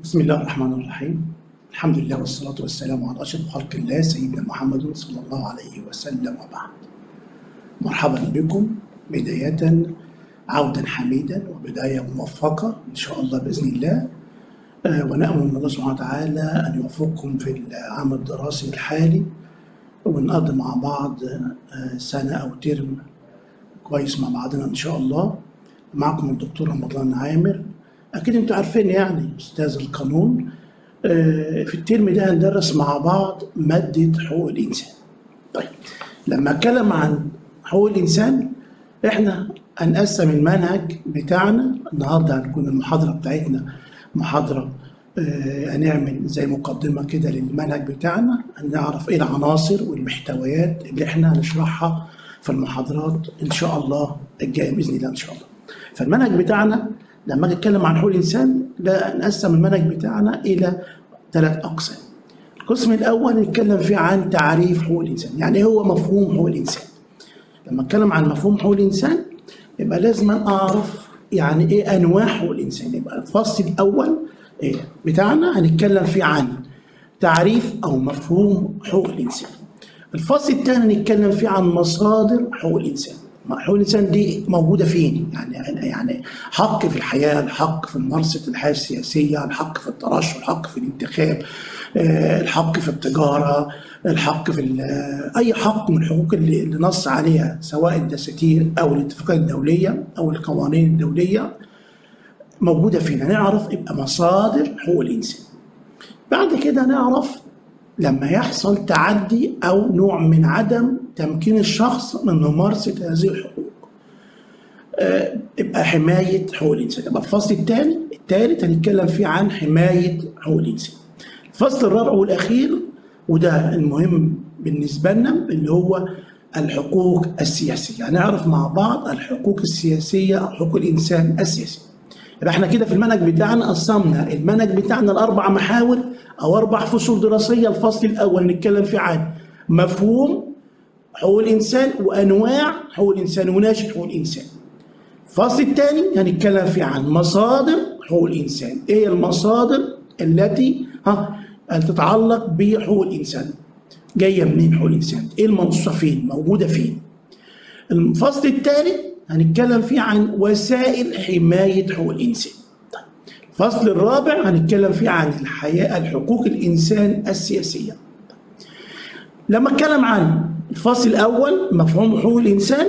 بسم الله الرحمن الرحيم الحمد لله والصلاة والسلام على أشرف خلق الله سيدنا محمد صلى الله عليه وسلم وبعد مرحبا بكم بداية عودا حميدا وبداية موفقة إن شاء الله بإذن الله آه، ونأمل من الله سبحانه وتعالى أن يوفقكم في العام الدراسي الحالي ونقضي مع بعض آه، سنة أو ترم كويس مع بعضنا إن شاء الله معكم الدكتور رمضان عامر أكيد أنتوا عارفين يعني أستاذ القانون آه، في الترم ده هندرس مع بعض مادة حقوق الإنسان طيب لما أتكلم عن حقوق الإنسان إحنا هنقسم المنهج بتاعنا النهاردة هنكون المحاضرة بتاعتنا محاضرة آه، هنعمل زي مقدمة كده للمنهج بتاعنا هنعرف إيه العناصر والمحتويات اللي إحنا هنشرحها في المحاضرات إن شاء الله الجاية بإذن الله إن شاء الله فالمنهج بتاعنا لما اجي اتكلم عن حقوق الانسان ده نقسم المنهج بتاعنا الى ثلاث اقسام. القسم الاول نتكلم فيه عن تعريف حقوق الانسان، يعني ايه هو مفهوم حقوق الانسان؟ لما اتكلم عن مفهوم حقوق الانسان يبقى لازم اعرف يعني ايه انواع حقوق الانسان، يبقى الفصل الاول إيه بتاعنا هنتكلم فيه عن تعريف او مفهوم حقوق الانسان. الفصل الثاني نتكلم فيه عن مصادر حقوق الانسان. حقوق الانسان دي موجوده فين؟ يعني يعني حق في الحياه، الحق في ممارسه الحياه السياسيه، الحق في الترشح، الحق في الانتخاب، آه، الحق في التجاره، الحق في ال- آه، اي حق من الحقوق اللي اللي نص عليها سواء الدساتير او الاتفاقات الدوليه او القوانين الدوليه موجوده فين؟ هنعرف يبقى مصادر حقوق الانسان. بعد كده نعرف لما يحصل تعدي أو نوع من عدم تمكين الشخص من ممارسة هذه الحقوق آه، يبقى حماية حقوق الإنسان يبقى الفصل الثاني الثالث هنتكلم فيه عن حماية حقوق الإنسان الفصل الرابع والأخير وده المهم بالنسبة لنا اللي هو الحقوق السياسية هنعرف مع بعض الحقوق السياسية أو حقوق الإنسان السياسية يبقى احنا كده في المنهج بتاعنا قسمنا المنهج بتاعنا لاربع محاور او اربع فصول دراسيه الفصل الاول نتكلم فيه عن مفهوم حقوق الانسان وانواع حقوق الانسان وناشئ حقوق الانسان. الفصل الثاني هنتكلم فيه عن مصادر حقوق الانسان، ايه هي المصادر التي ها تتعلق بحقوق الانسان؟ جايه منين حقوق الانسان؟ ايه المنصوصه فين؟ موجوده فين؟ الفصل الثالث هنتكلم فيه عن وسائل حماية حقوق الإنسان طيب. الفصل الرابع هنتكلم فيه عن الحياة الحقوق الإنسان السياسية طيب. لما اتكلم عن الفصل الأول مفهوم حقوق الإنسان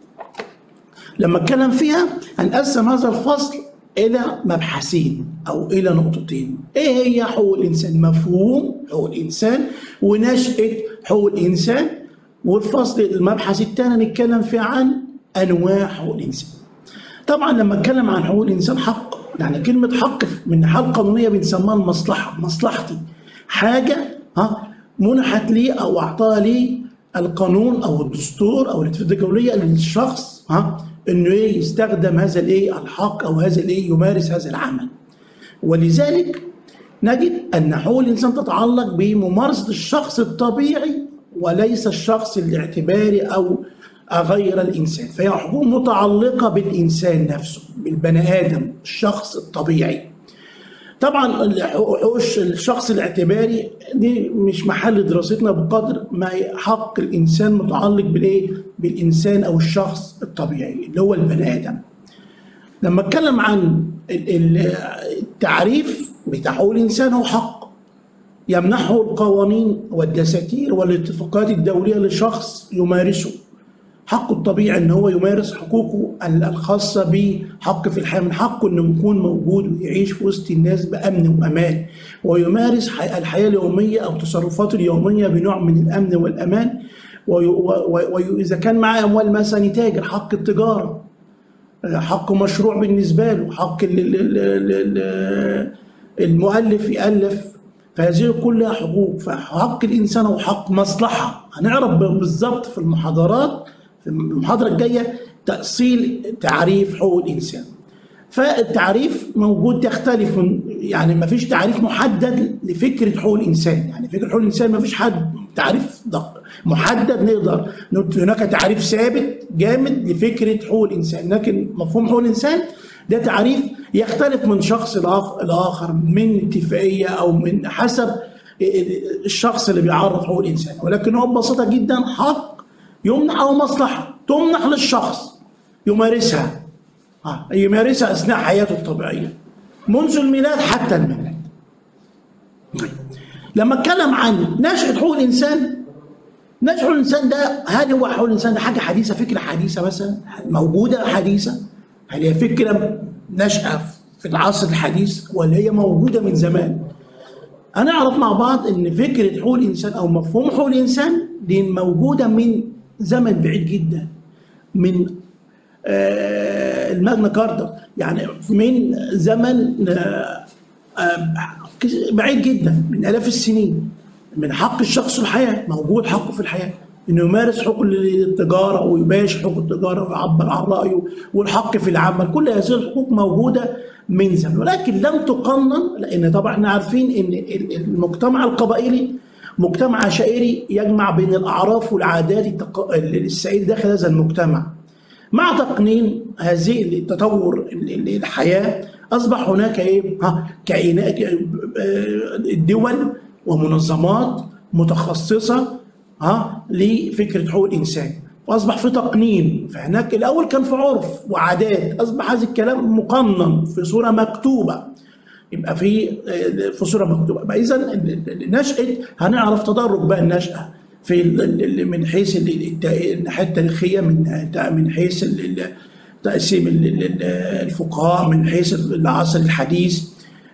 لما اتكلم فيها هنقسم هذا الفصل إلى مبحثين أو إلى نقطتين إيه هي حقوق الإنسان مفهوم حقوق الإنسان ونشأة حقوق الإنسان والفصل المبحث الثاني نتكلم فيه عن انواع حقوق الانسان. طبعا لما اتكلم عن حقوق الانسان حق يعني كلمه حق من الناحيه القانونيه بنسميها المصلحه، مصلحتي حاجه ها منحت لي او اعطاها لي القانون او الدستور او الاتفاقيه الدوليه للشخص ها انه ايه يستخدم هذا الايه الحق او هذا الايه يمارس هذا العمل. ولذلك نجد ان حقوق الانسان تتعلق بممارسه الشخص الطبيعي وليس الشخص الاعتباري او غير الانسان فهي حقوق متعلقه بالانسان نفسه بالبني ادم الشخص الطبيعي طبعا حقوق الشخص الاعتباري دي مش محل دراستنا بقدر ما حق الانسان متعلق بالايه بالانسان او الشخص الطبيعي اللي هو البني ادم لما اتكلم عن التعريف بتاع حقوق الانسان هو حق يمنحه القوانين والدساتير والاتفاقات الدوليه لشخص يمارسه حقه الطبيعي ان هو يمارس حقوقه الخاصه بحق في الحياه من حقه انه يكون موجود ويعيش في وسط الناس بامن وامان ويمارس الحياه اليوميه او تصرفاته اليوميه بنوع من الامن والامان واذا كان معاه اموال مثلا يتاجر حق التجاره حق مشروع بالنسبه له حق المؤلف يالف فهذه كلها حقوق فحق الانسان هو حق مصلحه هنعرف بالظبط في المحاضرات في المحاضره الجايه تاصيل تعريف حقوق الانسان فالتعريف موجود يختلف من يعني ما فيش تعريف محدد لفكره حقوق الانسان يعني فكره حقوق الانسان ما فيش حد تعريف دق محدد نقدر نقول هناك تعريف ثابت جامد لفكره حقوق الانسان لكن مفهوم حقوق الانسان ده تعريف يختلف من شخص لآخ- لاخر من اتفاقيه او من حسب الشخص اللي بيعرف حقوق الانسان ولكن هو ببساطه جدا حق يمنح او مصلحه تمنح للشخص يمارسها آه، يمارسها اثناء حياته الطبيعيه منذ الميلاد حتى الممات طيب. لما اتكلم عن نشأة حقوق الانسان نشأة حقوق الانسان ده هل هو حقوق الانسان ده حاجه حديثه فكره حديثه مثلا موجوده حديثه هل هي فكره نشأة في العصر الحديث ولا هي موجوده من زمان هنعرف مع بعض ان فكره حقوق الانسان او مفهوم حقوق الانسان دي موجوده من زمن بعيد جدا من آه، الماجنا كارتا يعني من زمن آه، آه، بعيد جدا من الاف السنين من حق الشخص الحياه موجود حقه في الحياه انه يمارس حقوق التجاره ويباشر حقوق التجاره ويعبر عن رايه والحق في العمل كل هذه الحقوق موجوده من زمن ولكن لم تقنن لان طبعا احنا عارفين ان ال- المجتمع القبائلي مجتمع عشائري يجمع بين الاعراف والعادات التق- السائده داخل هذا المجتمع مع تقنين هذه التطور ال- ال- الحياه اصبح هناك ايه ها كائنات آه، الدول ومنظمات متخصصه ها لفكره حقوق الانسان فاصبح في تقنين فهناك الاول كان في عرف وعادات اصبح هذا الكلام مقنن في صوره مكتوبه يبقى في في صوره مكتوبه بقى اذا نشاه هنعرف تدرج بقى النشاه في ال- ال- من حيث ال- الت- الناحيه التاريخيه من من حيث ال- ال- تقسيم ال- ال- الفقهاء من حيث العصر الحديث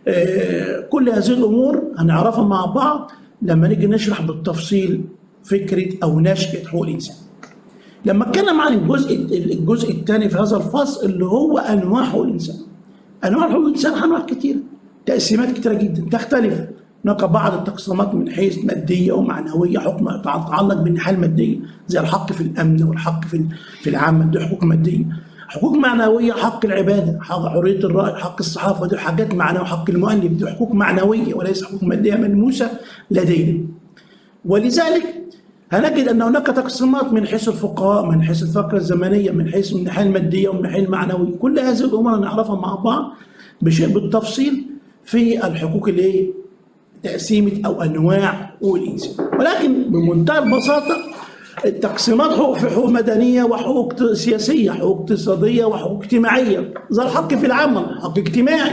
آه، كل هذه الامور هنعرفها مع بعض لما نيجي نشرح بالتفصيل فكره او نشاه حقوق الانسان. لما اتكلم عن الجزء الجزء الثاني في هذا الفصل اللي هو انواع حقوق الانسان. انواع حقوق الانسان انواع كثيره تقسيمات كثيره جدا تختلف هناك بعض التقسيمات من حيث ماديه ومعنويه حكم تتعلق بالناحيه الماديه زي الحق في الامن والحق في في العمل دي حقوق ماديه حقوق معنويه حق العباده حق حريه الراي حق الصحافه دي حاجات معنويه حق المؤلف دي حقوق معنويه وليس حقوق ماديه ملموسه لدينا ولذلك هنجد ان هناك تقسيمات من حيث الفقهاء من حيث الفقره الزمنيه من حيث الناحيه الماديه ومن الناحيه المعنويه كل هذه الامور نعرفها مع بعض بشيء بالتفصيل في الحقوق الايه تقسيمه او انواع حقوق الانسان ولكن بمنتهى البساطه التقسيمات حقوق في حقوق مدنيه وحقوق سياسيه حقوق اقتصاديه وحقوق اجتماعيه زي الحق في العمل حق اجتماعي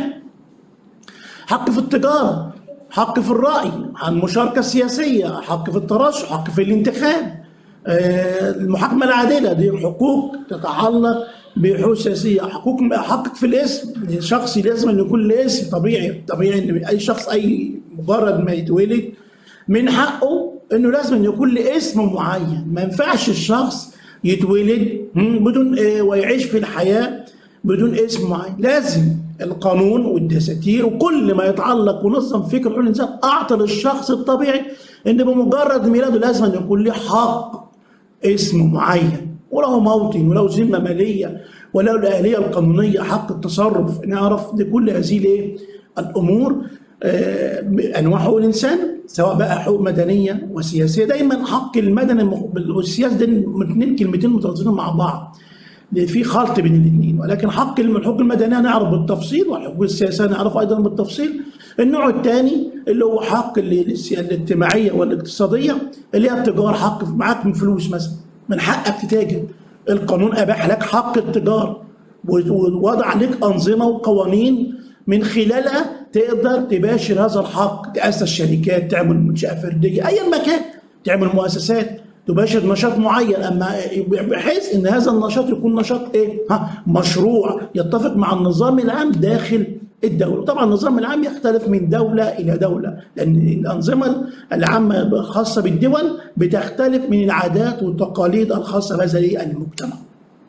حق في التجارة حق في الرأي المشاركة السياسية حق في الترشح حق في الانتخاب آه، المحاكمة العادلة دي حقوق تتعلق بحقوق سياسية حقوق حقك في الاسم شخصي لازم أن يكون له اسم طبيعي طبيعي أن أي شخص أي مجرد ما يتولد من حقه أنه لازم أن يكون له اسم معين ما ينفعش الشخص يتولد مم، بدون آه، ويعيش في الحياة بدون اسم معين لازم القانون والدساتير وكل ما يتعلق ونظم فكر حقوق الانسان اعطى للشخص الطبيعي ان بمجرد ميلاده لازم أن يكون له حق اسم معين وله موطن وله ذمه ماليه وله الاهليه القانونيه حق التصرف نعرف دي كل هذه الايه الامور آه، انواع حقوق الانسان سواء بقى حقوق مدنيه وسياسيه دايما حق المدني والسياسي ده اثنين كلمتين مترادفين مع بعض لأن في خلط بين الاثنين ولكن حق الم- الحقوق المدنيه نعرف بالتفصيل والحقوق السياسيه نعرف ايضا بالتفصيل النوع الثاني اللي هو حق ال- السي- الاجتماعيه والاقتصاديه اللي هي التجاره حق معاك من فلوس مثلا من حقك تتاجر القانون اباح لك حق التجاره و- ووضع لك انظمه وقوانين من خلالها تقدر تباشر هذا الحق تاسس شركات تعمل منشاه فرديه ايا ما كان تعمل مؤسسات تباشر نشاط معين اما بحيث ان هذا النشاط يكون نشاط ايه؟ ها مشروع يتفق مع النظام العام داخل الدوله، طبعا النظام العام يختلف من دوله الى دوله لان الانظمه العامه الخاصه بالدول بتختلف من العادات والتقاليد الخاصه بهذا المجتمع.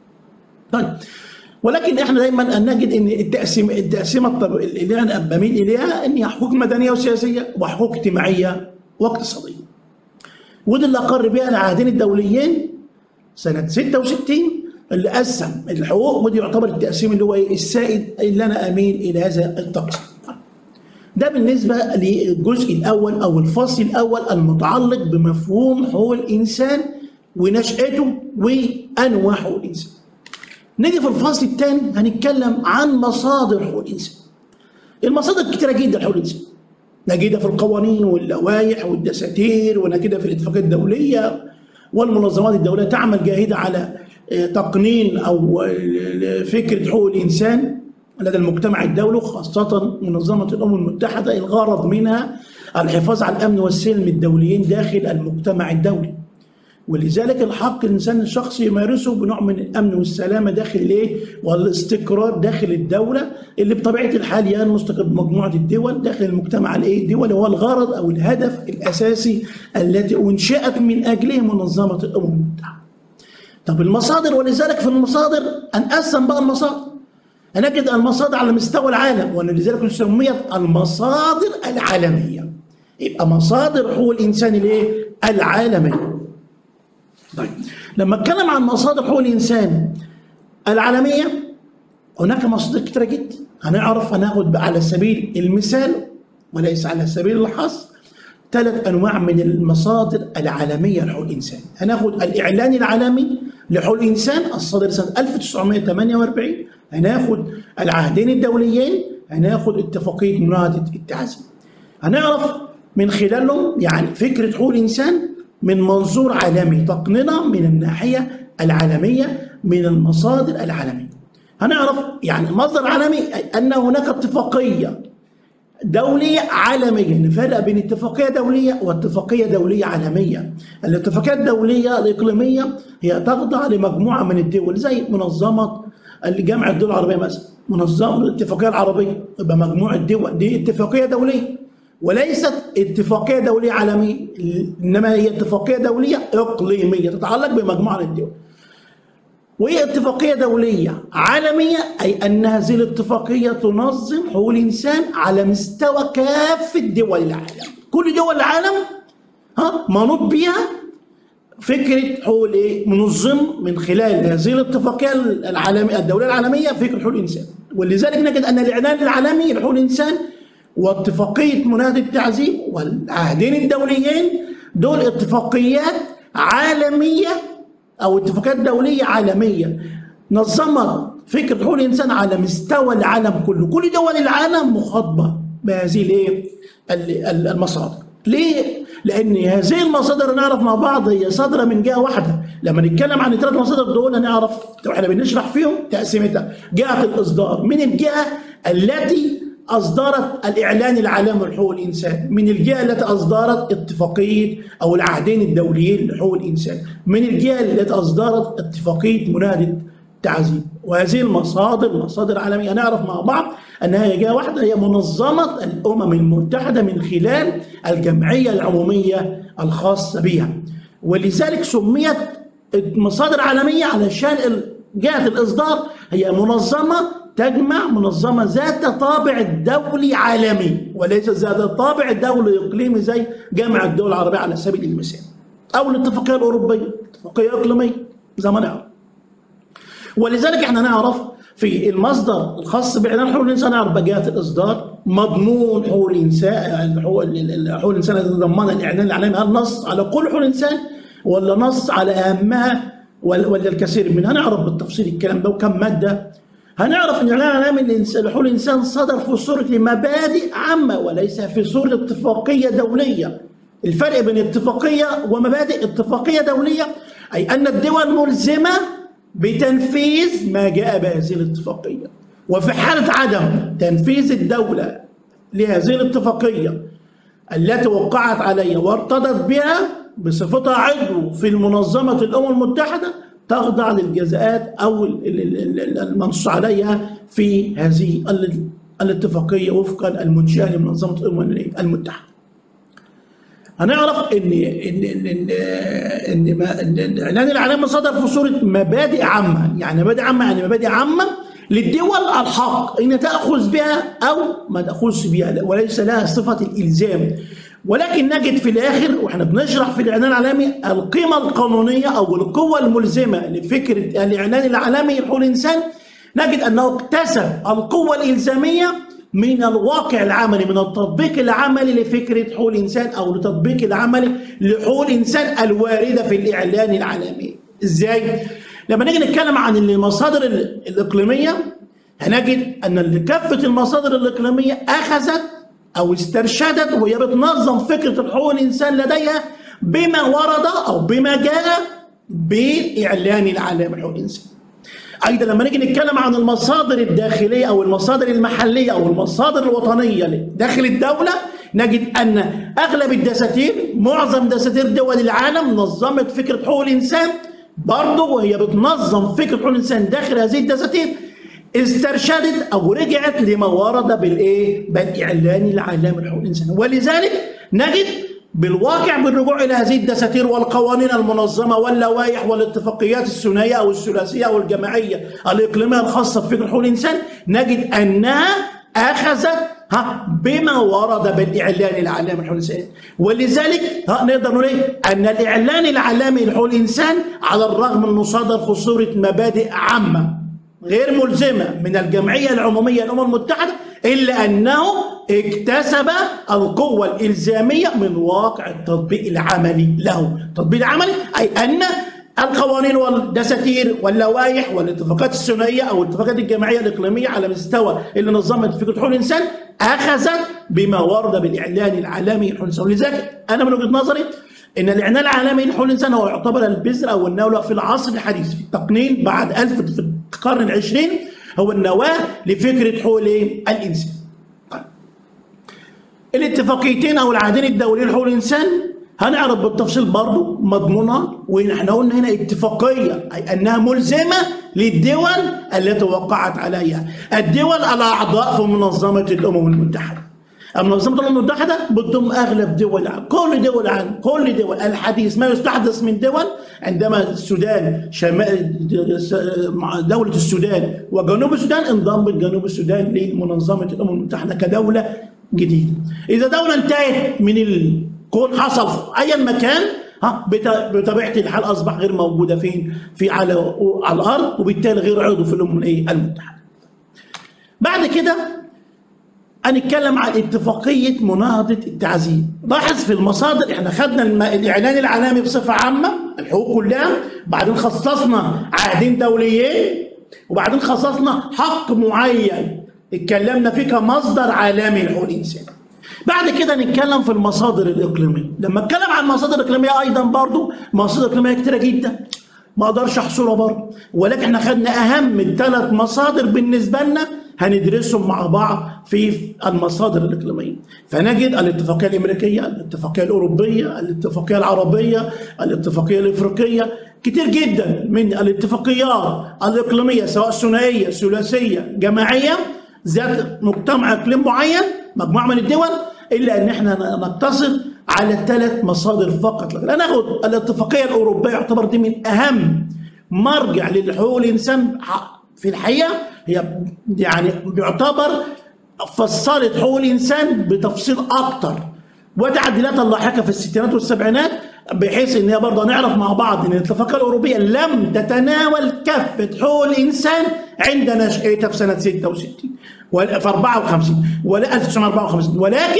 طيب ولكن احنا دايما نجد ان التقسيم التقسيمه الطب- اللي انا بميل اليها ان هي حقوق مدنيه وسياسيه وحقوق اجتماعيه واقتصاديه. ودي اللي اقر بها العهدين الدوليين سنه 66 اللي قسم الحقوق ودي يعتبر التقسيم اللي هو إيه؟ السائد اللي انا اميل الى هذا التقسيم. ده بالنسبة للجزء الأول أو الفصل الأول المتعلق بمفهوم حقوق الإنسان ونشأته وأنواع حقوق الإنسان. نيجي في الفصل الثاني هنتكلم عن مصادر حقوق الإنسان. المصادر كتيرة جدا لحقوق الإنسان. نجدها في القوانين واللوائح والدساتير ونجدها في الاتفاقات الدولية والمنظمات الدولية تعمل جاهدة على تقنين أو فكرة حقوق الإنسان لدى المجتمع الدولي خاصة منظمة الأمم المتحدة الغرض منها الحفاظ على الأمن والسلم الدوليين داخل المجتمع الدولي ولذلك الحق الإنسان الشخصي يمارسه بنوع من الأمن والسلامة داخل الإيه؟ والاستقرار داخل الدولة اللي بطبيعة الحال ينمو مجموعة الدول داخل المجتمع الإيه؟ الدولي هو الغرض أو الهدف الأساسي التي أنشأت من أجله منظمة الأمم المتحدة. طب المصادر ولذلك في المصادر هنقسم بقى المصادر هنجد المصادر على مستوى العالم ولذلك سميت المصادر العالمية يبقى مصادر حقوق الإنسان الايه؟ العالمية طيب لما اتكلم عن مصادر حقوق الإنسان العالمية هناك مصادر كتيرة جدا هنعرف هناخد على سبيل المثال وليس على سبيل الحصر ثلاث انواع من المصادر العالميه لحقوق الانسان هناخد الاعلان العالمي لحقوق الانسان الصادر سنه 1948 هناخد العهدين الدوليين هناخد اتفاقيه مناهضه التعذيب هنعرف من خلالهم يعني فكره حقوق الانسان من منظور عالمي تقننا من الناحيه العالميه من المصادر العالميه هنعرف يعني مصدر عالمي ان هناك اتفاقيه دولية عالمية نفرق بين اتفاقية دولية واتفاقية دولية عالمية الاتفاقية الدولية الإقليمية هي تخضع لمجموعة من الدول زي منظمة جامعة الدول العربية مثلا منظمة الاتفاقية العربية يبقى مجموعة دول دي اتفاقية دولية وليست اتفاقية دولية عالمية إنما هي اتفاقية دولية إقليمية تتعلق بمجموعة من الدول وهي اتفاقية دولية عالمية أي أن هذه الاتفاقية تنظم حقوق الإنسان على مستوى كافة دول العالم كل دول العالم ها منوط بها فكرة حقوق الإيه؟ منظم من خلال هذه الاتفاقية العالمية الدولية العالمية فكرة حقوق الإنسان ولذلك نجد أن الإعلان العالمي لحقوق الإنسان واتفاقية مناهضة التعذيب والعهدين الدوليين دول اتفاقيات عالمية او اتفاقات دوليه عالميه نظمت فكره حقوق الانسان على مستوى العالم كله كل دول العالم مخاطبه بهذه الايه المصادر ليه لان هذه المصادر نعرف مع بعض هي صادره من جهه واحده لما نتكلم عن الثلاث مصادر دول هنعرف واحنا بنشرح فيهم تقسيمتها جهه الاصدار من الجهه التي أصدرت الإعلان العالمي لحقوق الإنسان من الجهة التي أصدرت اتفاقية أو العهدين الدوليين لحقوق الإنسان من الجهة التي أصدرت اتفاقية مناهضة التعذيب وهذه المصادر مصادر عالمية نعرف مع بعض أنها هي جهة واحدة هي منظمة الأمم المتحدة من خلال الجمعية العمومية الخاصة بها ولذلك سميت مصادر عالمية علشان جهة الإصدار هي منظمة تجمع منظمة ذات طابع دولي عالمي وليس ذات طابع دولي إقليمي زي جامعة الدول العربية على سبيل المثال أو الاتفاقية الأوروبية اتفاقية إقليمية زي ما نعرف ولذلك احنا نعرف في المصدر الخاص باعلان حقوق الانسان نعرف بجهات الاصدار مضمون حقوق الانسان حقوق حقوق الانسان التي تضمنها الاعلان العالمي هل نص على كل حقوق الانسان ولا نص على اهمها ولا الكثير منها هنعرف بالتفصيل الكلام ده وكم ماده هنعرف ان الاعلان العالمي لحقوق الانسان صدر في صوره مبادئ عامه وليس في صوره اتفاقيه دوليه الفرق بين اتفاقيه ومبادئ اتفاقيه دوليه اي ان الدول ملزمه بتنفيذ ما جاء بهذه الاتفاقيه وفي حاله عدم تنفيذ الدوله لهذه الاتفاقيه التي وقعت عليها وارتضت بها بصفتها عضو في المنظمه الامم المتحده تخضع للجزاءات او المنصوص عليها في هذه الاتفاقيه وفقا المنشاه لمنظمه الامم المتحده. هنعرف ان ان ان ان, إن الاعلان العالمي صدر في صوره مبادئ عامه، يعني مبادئ عامه يعني مبادئ عامه للدول الحق ان تاخذ بها او ما تاخذش بها وليس لها صفه الالزام ولكن نجد في الاخر واحنا بنشرح في الاعلان العالمي القيمه القانونيه او القوه الملزمه لفكره الاعلان العالمي لحقوق الانسان نجد انه اكتسب القوه الالزاميه من الواقع العملي من التطبيق العملي لفكرة حقوق الإنسان أو التطبيق العملي لحقوق الإنسان الواردة في الإعلان العالمي إزاي؟ لما نيجي نتكلم عن المصادر الإقليمية هنجد أن كافة المصادر الإقليمية أخذت أو استرشدت وهي بتنظم فكرة حقوق الإنسان لديها بما ورد أو بما جاء بالإعلان العالمي لحقوق الإنسان ايضا لما نيجي نتكلم عن المصادر الداخليه او المصادر المحليه او المصادر الوطنيه داخل الدوله نجد ان اغلب الدساتير معظم دساتير دول العالم نظمت فكره حقوق الانسان برضه وهي بتنظم فكره حقوق الانسان داخل هذه الدساتير استرشدت او رجعت لما ورد بالايه؟ بالاعلان العالمي لحقوق الانسان ولذلك نجد بالواقع بالرجوع الى هذه الدساتير والقوانين المنظمه واللوائح والاتفاقيات الثنائيه او الثلاثيه او الجماعيه الاقليميه الخاصه بفكره حقوق الانسان نجد انها اخذت ها بما ورد بالاعلان العالمي لحقوق الانسان ولذلك ها نقدر نقول ايه ان الاعلان العالمي لحقوق الانسان على الرغم انه صدر في صوره مبادئ عامه غير ملزمه من الجمعيه العموميه للامم المتحده الا انه اكتسب القوه الالزاميه من واقع التطبيق العملي له، التطبيق العملي اي ان القوانين والدساتير واللوائح والاتفاقات الثنائيه او الاتفاقات الجماعيه الاقليميه على مستوى اللي نظمت فكره حقوق الانسان اخذت بما ورد بالاعلان العالمي لحقوق الانسان، ولذلك انا من وجهه نظري ان الاعلان العالمي لحقوق الانسان هو يعتبر البذره او النوله في العصر الحديث في التقنين بعد ألف في القرن العشرين هو النواه لفكره حقوق الانسان. طيب. الاتفاقيتين او العهدين الدوليين لحقوق الانسان هنعرف بالتفصيل برضه مضمونها واحنا قلنا هنا اتفاقيه اي انها ملزمه للدول التي وقعت عليها الدول الاعضاء في منظمه الامم المتحده منظمه الامم المتحده بتضم اغلب دول العالم كل دول العالم كل دول الحديث ما يستحدث من دول عندما السودان شمال دوله السودان وجنوب السودان انضمت جنوب السودان لمنظمه الامم المتحده كدوله جديده اذا دوله انتهت من الكون حصل في اي مكان ها بطبيعه الحال اصبح غير موجوده فين في على على الارض وبالتالي غير عضو في الامم المتحده بعد كده هنتكلم عن اتفاقية مناهضة التعذيب لاحظ في المصادر احنا خدنا الم... الإعلان العالمي بصفة عامة الحقوق كلها بعدين خصصنا عهدين دوليين وبعدين خصصنا حق معين اتكلمنا فيه كمصدر عالمي لحقوق الإنسان بعد كده نتكلم في المصادر الإقليمية لما اتكلم عن المصادر الإقليمية أيضا برضو مصادر إقليمية كتيرة جدا ما اقدرش احصرها برضه ولكن احنا خدنا اهم الثلاث مصادر بالنسبه لنا هندرسهم مع بعض في المصادر الإقليمية فنجد الاتفاقية الأمريكية الاتفاقية الأوروبية الاتفاقية العربية الاتفاقية الإفريقية كتير جدا من الاتفاقيات الإقليمية سواء ثنائية ثلاثية جماعية ذات مجتمع إقليم معين مجموعة من الدول إلا أن احنا نقتصر على ثلاث مصادر فقط لا ناخد الاتفاقية الأوروبية يعتبر دي من أهم مرجع للحقوق الإنسان في الحقيقه هي يعني بيعتبر فصلت حقوق الانسان بتفصيل اكتر وتعديلاتها اللاحقه في الستينات والسبعينات بحيث ان هي برضه نعرف مع بعض ان الاتفاقيه الاوروبيه لم تتناول كافه حقوق الانسان عند نشاتها في سنه 66 في 54 ولا 1954 ولكن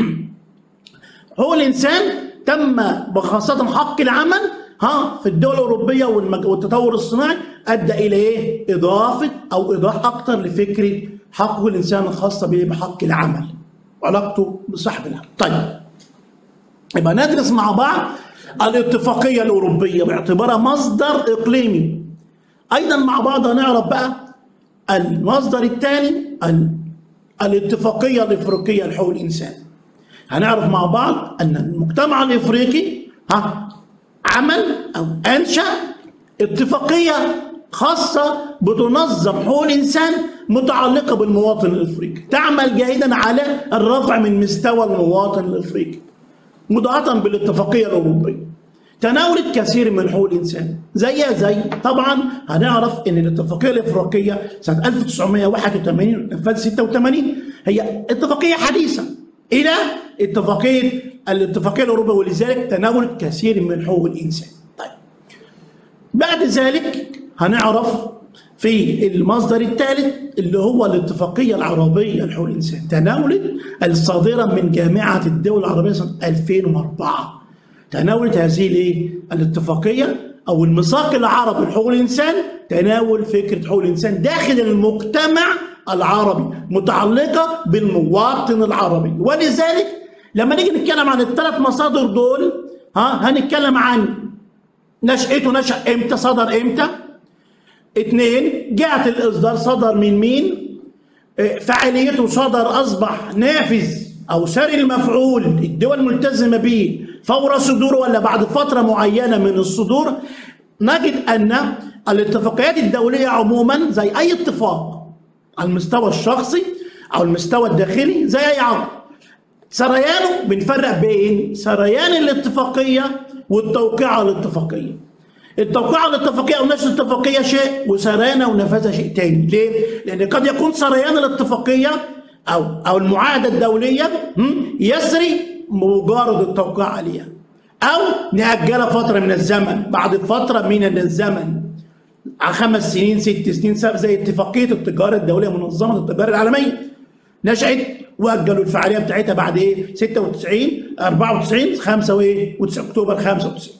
حقوق الانسان تم بخاصه حق العمل ها في الدول الاوروبيه والتطور الصناعي ادى الى ايه؟ اضافه او ايضاح اكثر لفكره حقوق الانسان الخاصه بحق العمل وعلاقته بصاحب العمل. طيب يبقى ندرس مع بعض الاتفاقيه الاوروبيه باعتبارها مصدر اقليمي. ايضا مع بعض هنعرف بقى المصدر الثاني الاتفاقيه الافريقيه لحقوق الانسان. هنعرف مع بعض ان المجتمع الافريقي ها عمل او انشا اتفاقيه خاصه بتنظم حقوق الانسان متعلقه بالمواطن الافريقي تعمل جاهدا على الرفع من مستوى المواطن الافريقي مضاعفه بالاتفاقيه الاوروبيه تناولت كثير من حقوق الانسان زي زي طبعا هنعرف ان الاتفاقيه الافريقيه سنه 1981 نفذ 86 هي اتفاقيه حديثه الى اتفاقيه الاتفاقيه الاوروبيه ولذلك تناولت كثير من حقوق الانسان. طيب. بعد ذلك هنعرف في المصدر الثالث اللي هو الاتفاقية العربية لحقوق الإنسان تناولت الصادرة من جامعة الدول العربية سنة 2004 تناولت هذه الايه؟ الاتفاقية أو الميثاق العربي لحقوق الإنسان تناول فكرة حقوق الإنسان داخل المجتمع العربي متعلقة بالمواطن العربي ولذلك لما نيجي نتكلم عن الثلاث مصادر دول ها هنتكلم عن نشأته نشأ امتى صدر امتى اثنين جهة الإصدار صدر من مين اه، فعاليته صدر أصبح نافذ أو ساري المفعول الدول ملتزمة به فور صدوره ولا بعد فترة معينة من الصدور نجد أن الاتفاقيات الدولية عموما زي أي اتفاق على المستوى الشخصي أو المستوى الداخلي زي أي عقد سريانه بنفرق بين سريان الاتفاقية والتوقيع على الاتفاقية التوقيع على الاتفاقية أو نشر الاتفاقية شيء وسريانها ونفاذها شيء تاني ليه؟ لأن قد يكون سريان الاتفاقية أو أو المعاهدة الدولية هم، يسري مجرد التوقيع عليها أو نأجلها فترة من الزمن بعد فترة من الزمن على خمس سنين ست سنين سبع زي اتفاقية التجارة الدولية منظمة التجارة العالمية نشأت واجلوا الفعاليه بتاعتها بعد ايه 96 94 5 وايه و9 اكتوبر 95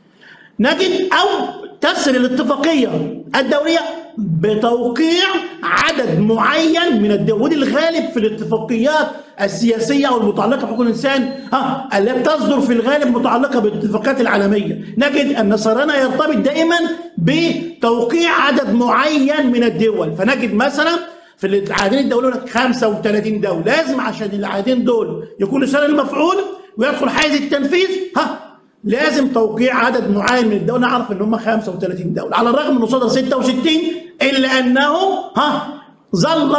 نجد او تسري الاتفاقيه الدوليه بتوقيع عدد معين من الدول ودي الغالب في الاتفاقيات السياسيه او المتعلقه بحقوق الانسان ها التي تصدر في الغالب متعلقه بالاتفاقات العالميه نجد ان سرنا يرتبط دائما بتوقيع عدد معين من الدول فنجد مثلا في العهدين الدوليين 35 دوله لازم عشان العهدين دول يكونوا سنه المفعول ويدخل حيز التنفيذ ها لازم توقيع عدد معين من الدول نعرف ان هم 35 دوله على الرغم انه صدر 66 الا انه ها ظل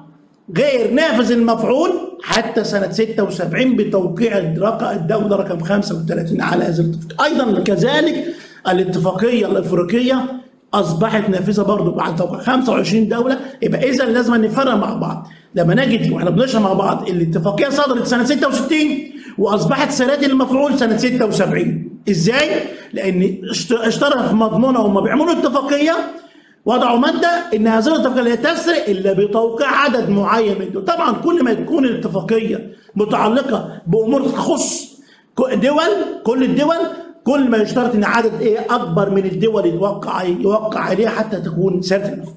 غير نافذ المفعول حتى سنة 76 بتوقيع الدولة رقم 35 على هذه الاتفاقية أيضا كذلك الاتفاقية الأفريقية اصبحت نافذه برضه بعد توقيع 25 دوله يبقى اذا لازم نفرق مع بعض لما نجد واحنا بنشرح مع بعض الاتفاقيه صدرت سنه 66 واصبحت سنه المفعول سنه 76 ازاي؟ لان اشترك في مضمونها هم بيعملوا اتفاقيه وضعوا ماده ان هذه الاتفاقيه لا تسري الا بتوقيع عدد معين من دول طبعا كل ما تكون الاتفاقيه متعلقه بامور تخص دول كل الدول كل ما يشترط ان عدد ايه اكبر من الدول يوقع يوقع عليها حتى تكون سنه المفعول.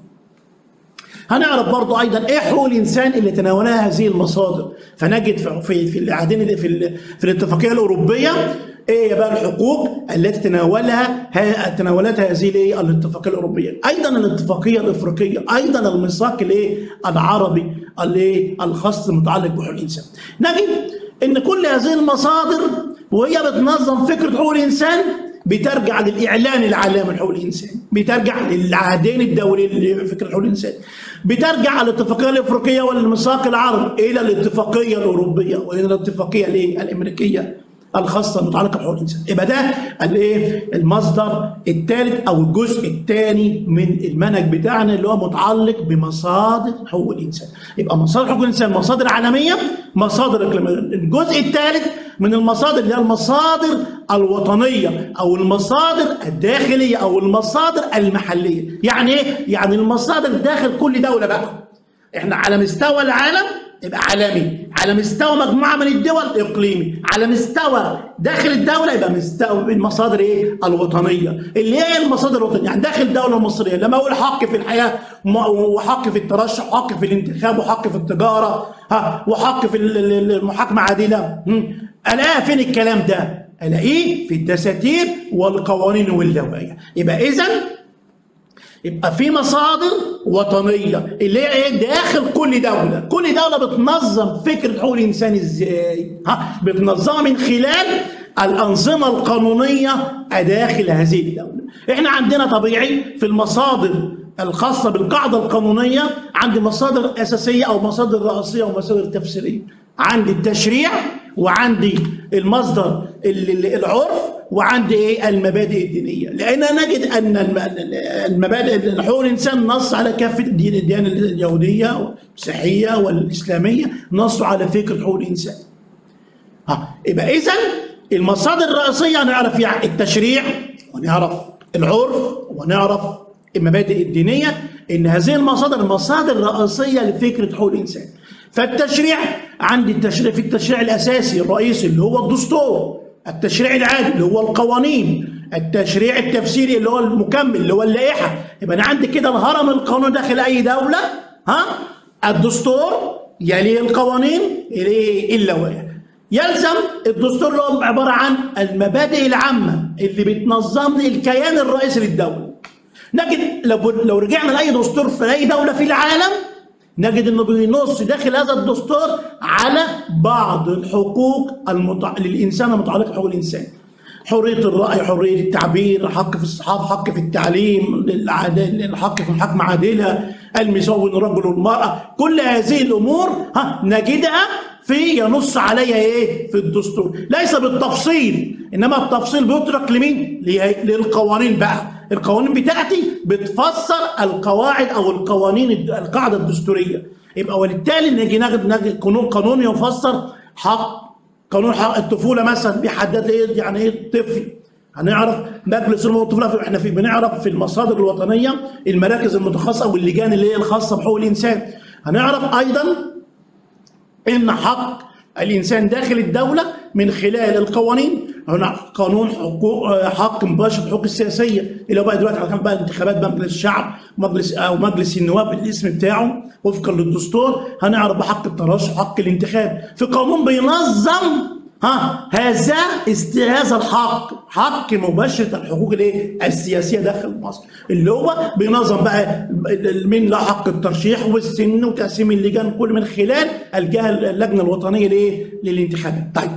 هنعرف برضو ايضا ايه حقوق الانسان اللي تناولها هذه المصادر فنجد في في في العهدين في, في الاتفاقيه الاوروبيه ايه بقى الحقوق التي تناولها تناولتها هذه الايه الاتفاقيه الاوروبيه ايضا الاتفاقيه الافريقيه ايضا الميثاق الايه العربي الايه الخاص المتعلق بحقوق الانسان نجد ان كل هذه المصادر وهي بتنظم فكره حقوق الانسان بترجع للاعلان العالمي لحقوق الانسان بترجع للعهدين الدوليين لفكره حقوق الانسان بترجع على الاتفاقيه الافريقيه والميثاق العربي الى الاتفاقيه الاوروبيه والى الاتفاقيه الايه الامريكيه الخاصه المتعلقه بحقوق الانسان يبقى ده الايه المصدر الثالث او الجزء الثاني من المنهج بتاعنا اللي هو متعلق بمصادر حقوق الانسان يبقى مصادر حقوق الانسان مصادر عالميه مصادر اقليميه الجزء الثالث من المصادر اللي هي المصادر الوطنيه او المصادر الداخليه او المصادر المحليه يعني ايه يعني المصادر داخل كل دوله بقى احنا على مستوى العالم يبقى عالمي على مستوى مجموعه من الدول اقليمي على مستوى داخل الدوله يبقى مستوى المصادر ايه الوطنيه اللي هي المصادر الوطنيه يعني داخل الدوله المصريه لما اقول حق في الحياه وحق في الترشح وحق في الانتخاب وحق في التجاره ها وحق في المحاكمه عادله الاقي فين الكلام ده الاقيه في الدساتير والقوانين واللوائح يبقى اذا يبقى في مصادر وطنيه اللي هي ايه داخل كل دوله كل دوله بتنظم فكره حقوق الانسان ازاي ها بتنظمها من خلال الانظمه القانونيه داخل هذه الدوله احنا عندنا طبيعي في المصادر الخاصة بالقاعدة القانونية عندي مصادر أساسية أو مصادر رئيسية ومصادر تفسيرية عندي التشريع وعندي المصدر العرف وعندي ايه المبادئ الدينيه لان نجد ان المبادئ حقوق الانسان نص على كافه الدين الديانه اليهوديه والمسيحيه والاسلاميه نصوا على فكره حقوق الانسان ها يبقى اذا المصادر الرئيسيه نعرف يعني التشريع ونعرف العرف ونعرف المبادئ الدينيه ان هذه المصادر مصادر رئيسيه لفكره حقوق الانسان فالتشريع عندي التشريع في التشريع الاساسي الرئيسي اللي هو الدستور التشريع العادي اللي هو القوانين التشريع التفسيري اللي هو المكمل اللي هو اللائحه يبقى انا عندي كده الهرم القانوني داخل اي دوله ها الدستور يليه القوانين يليه اللوائح يلزم الدستور اللي هو عباره عن المبادئ العامه اللي بتنظم لي الكيان الرئيسي للدوله نجد لو لو رجعنا لاي دستور في اي دوله في العالم نجد انه بينص داخل هذا الدستور على بعض الحقوق المتع... للانسان المتعلقه بحقوق الانسان حريه الراي حريه التعبير الحق في الصحافه حق في التعليم العدل الحق في محاكمه عادله المساوي بين الرجل والمراه كل هذه الامور ها نجدها في ينص عليها ايه في الدستور ليس بالتفصيل انما التفصيل بيترك لمين للقوانين بقى القوانين بتاعتي بتفسر القواعد او القوانين القاعده الدستوريه يبقى وبالتالي نجي ناخد قانون قانون يفسر حق قانون حق الطفوله مثلا بيحدد ايه يعني ايه طفل هنعرف مجلس الامم الطفوله احنا في بنعرف في المصادر الوطنيه المراكز المتخصصه واللجان اللي هي الخاصه بحقوق الانسان هنعرف ايضا ان حق الانسان داخل الدوله من خلال القوانين هنا قانون حقوق حق مباشر الحقوق السياسيه اللي هو بقى دلوقتي على بقى انتخابات بقى مجلس الشعب مجلس او مجلس النواب الاسم بتاعه وفقا للدستور هنعرف بحق الترشح حق الانتخاب في قانون بينظم ها هذا هذا الحق حق مباشره الحقوق الايه السياسيه داخل مصر اللي هو بينظم بقى من له حق الترشيح والسن وتقسيم اللجان كل من خلال الجهه اللجنه الوطنيه لايه للانتخابات طيب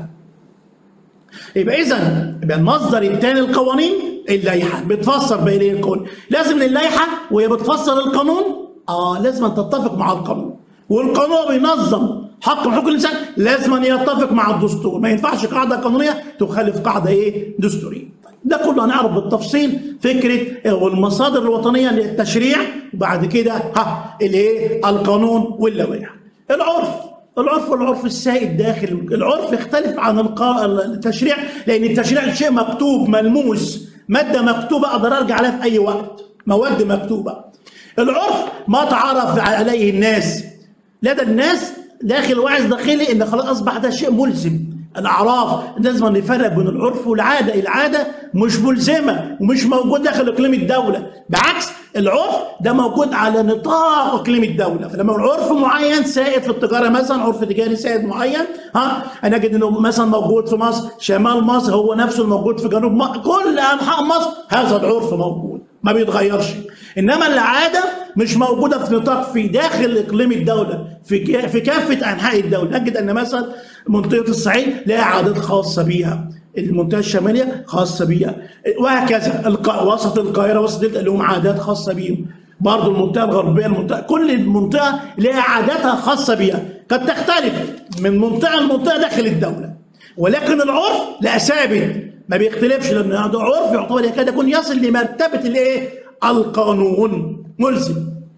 يبقى اذا يبقى المصدر الثاني القوانين اللائحه بتفسر بقى ايه القانون لازم اللائحه وهي بتفسر القانون اه لازم تتفق مع القانون والقانون بينظم حق من حقوق الانسان لازم أن يتفق مع الدستور ما ينفعش قاعده قانونيه تخالف قاعده ايه دستوريه ده كله هنعرف بالتفصيل فكره والمصادر الوطنيه للتشريع وبعد كده ها الايه القانون واللوائح العرف العرف والعرف السائد داخل العرف يختلف عن التشريع لان التشريع شيء مكتوب ملموس ماده مكتوبه اقدر ارجع عليها في اي وقت مواد مكتوبه العرف ما تعرف عليه الناس لدى الناس داخل وعي داخلي ان خلاص اصبح ده شيء ملزم الاعراف لازم نفرق بين العرف والعاده العاده مش ملزمه ومش موجود داخل اقليم الدوله بعكس العرف ده موجود على نطاق اقليم الدوله فلما العرف معين سائد في التجاره مثلا عرف تجاري سائد معين ها انا اجد انه مثلا موجود في مصر شمال مصر هو نفسه الموجود في جنوب مصر كل انحاء مصر هذا العرف موجود ما بيتغيرش انما العاده مش موجوده في نطاق في داخل اقليم الدوله في في كافه انحاء الدوله نجد ان مثلا منطقه الصعيد لها عادات خاصه بيها المنطقه الشماليه خاصه بيها وهكذا الق... وسط القاهره وسط الدلتا لهم عادات خاصه بيهم برضه المنطقه الغربيه المنطقه كل منطقه لها عاداتها خاصه بيها قد تختلف من منطقه لمنطقه داخل الدوله ولكن العرف لا ثابت ما بيختلفش لان هذا عرف يعتبر يكاد يكون يصل لمرتبه الايه؟ القانون ملزم.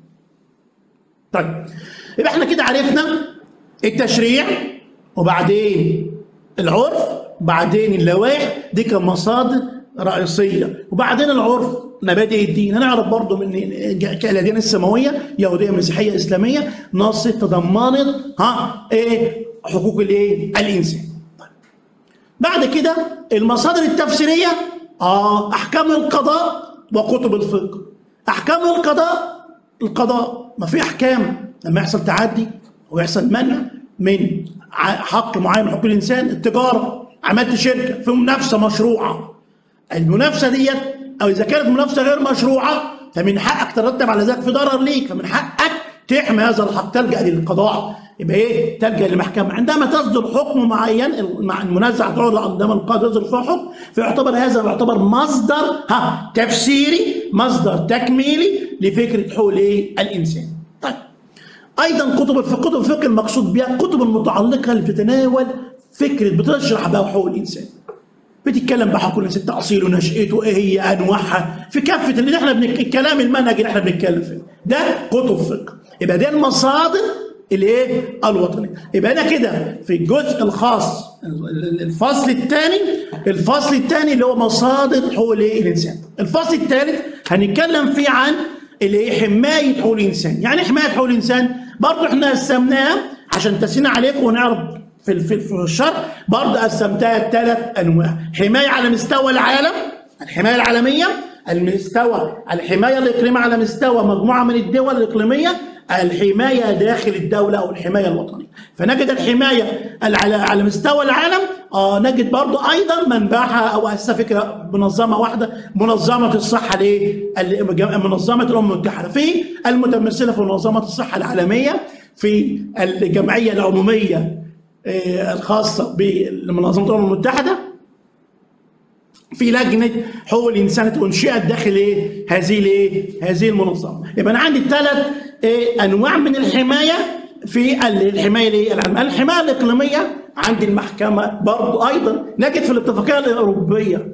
طيب يبقى احنا كده عرفنا التشريع وبعدين العرف وبعدين اللوائح دي كمصادر رئيسيه وبعدين العرف مبادئ الدين هنعرف برضه من الاديان السماويه يهوديه مسيحيه اسلاميه نص تضمنت ها ايه حقوق الايه الانسان بعد كده المصادر التفسيريه اه احكام القضاء وكتب الفقه احكام القضاء القضاء ما في احكام لما يحصل تعدي ويحصل منع من حق معين من حقوق الانسان التجاره عملت شركه في منافسه مشروعه المنافسه ديت او اذا كانت منافسه غير مشروعه فمن حقك ترتب على ذلك في ضرر ليك فمن حقك تحمي هذا الحق تلجا للقضاء يبقى ايه تلجا للمحكمه عندما تصدر حكم معين المنازعه تعرض عندما القاضي يصدر فيها حكم فيعتبر هذا يعتبر مصدر ها تفسيري مصدر تكميلي لفكره حقوق ايه الانسان طيب ايضا كتب في كتب الفقه المقصود بها الكتب المتعلقه اللي بتتناول فكره بتشرح بقى حقوق الانسان بتتكلم بحق كل ست تأصيل ونشأته ايه هي انواعها في كافه اللي احنا بنك... الكلام المنهج اللي احنا بنتكلم فيه ده كتب فقه يبقى دي المصادر الايه الوطنيه يبقى انا كده في الجزء الخاص الفصل الثاني الفصل الثاني اللي هو مصادر حقوق الايه الانسان الفصل الثالث هنتكلم فيه عن اللي هي حمايه حقوق الانسان يعني إيه حمايه حقوق الانسان برضه احنا قسمناها عشان تسهيل عليكم ونعرف في في في الشرح برضه قسمتها ثلاث انواع حمايه على مستوى العالم الحمايه العالميه المستوى الحمايه الاقليميه على مستوى مجموعه من الدول الاقليميه الحمايه داخل الدوله او الحمايه الوطنيه فنجد الحمايه على على مستوى العالم آه نجد برضه ايضا منبعها او اساسا فكره منظمه واحده منظمه الصحه الايه منظمه الامم المتحده في المتمثله في منظمه الصحه العالميه في الجمعيه العموميه آه، الخاصه بمنظمه الامم المتحده في لجنه حقوق الانسان انشئت داخل ايه هذه الايه هذه المنظمه يبقى انا عندي ثلاث إيه انواع من الحمايه في الحمايه الايه العامه الحمايه الاقليميه عندي المحكمه برضو ايضا نجد في الاتفاقيه الاوروبيه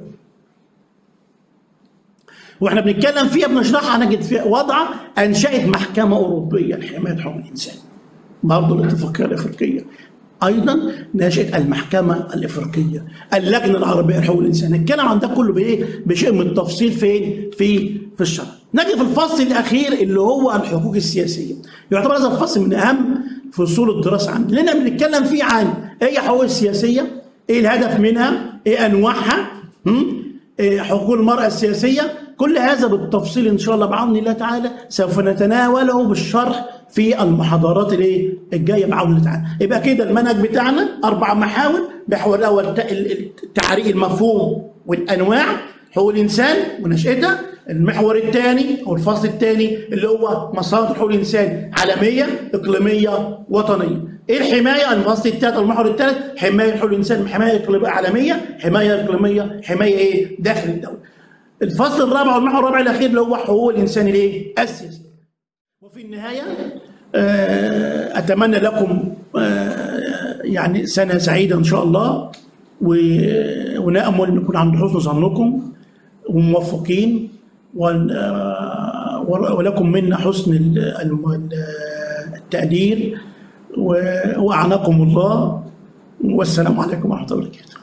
واحنا بنتكلم فيها بنشرحها نجد فيها وضع انشات محكمه اوروبيه لحمايه حقوق الانسان برضه الاتفاقيه الافريقيه ايضا نشات المحكمه الافريقيه اللجنه العربيه لحقوق الانسان الكلام عن ده كله بايه بشيء من التفصيل فين في في الشرع نجي في الفصل الاخير اللي هو الحقوق السياسيه يعتبر هذا الفصل من اهم فصول الدراسه عندنا لان بنتكلم فيه عن ايه هي حقوق السياسيه ايه الهدف منها ايه انواعها إيه حقوق المراه السياسيه كل هذا بالتفصيل ان شاء الله بعون الله تعالى سوف نتناوله بالشرح في المحاضرات الايه الجايه بعون الله تعالى يبقى كده المنهج بتاعنا اربع محاور محور الاول تعريق المفهوم والانواع حقوق الانسان ونشاتها المحور الثاني او الفصل الثاني اللي هو مصادر حقوق الانسان عالميه اقليميه وطنيه ايه الحمايه الفصل الثالث او المحور الثالث حمايه حقوق الانسان حمايه عالميه حمايه اقليميه حمايه ايه داخل الدوله الفصل الرابع والمحور الرابع الاخير اللي هو حقوق الانسان الايه السياسيه وفي النهايه آه، اتمنى لكم آه، يعني سنه سعيده ان شاء الله ونامل ان نكون عند حسن ظنكم وموفقين آه، ولكم منا حسن التقدير واعناكم الله والسلام عليكم ورحمه الله وبركاته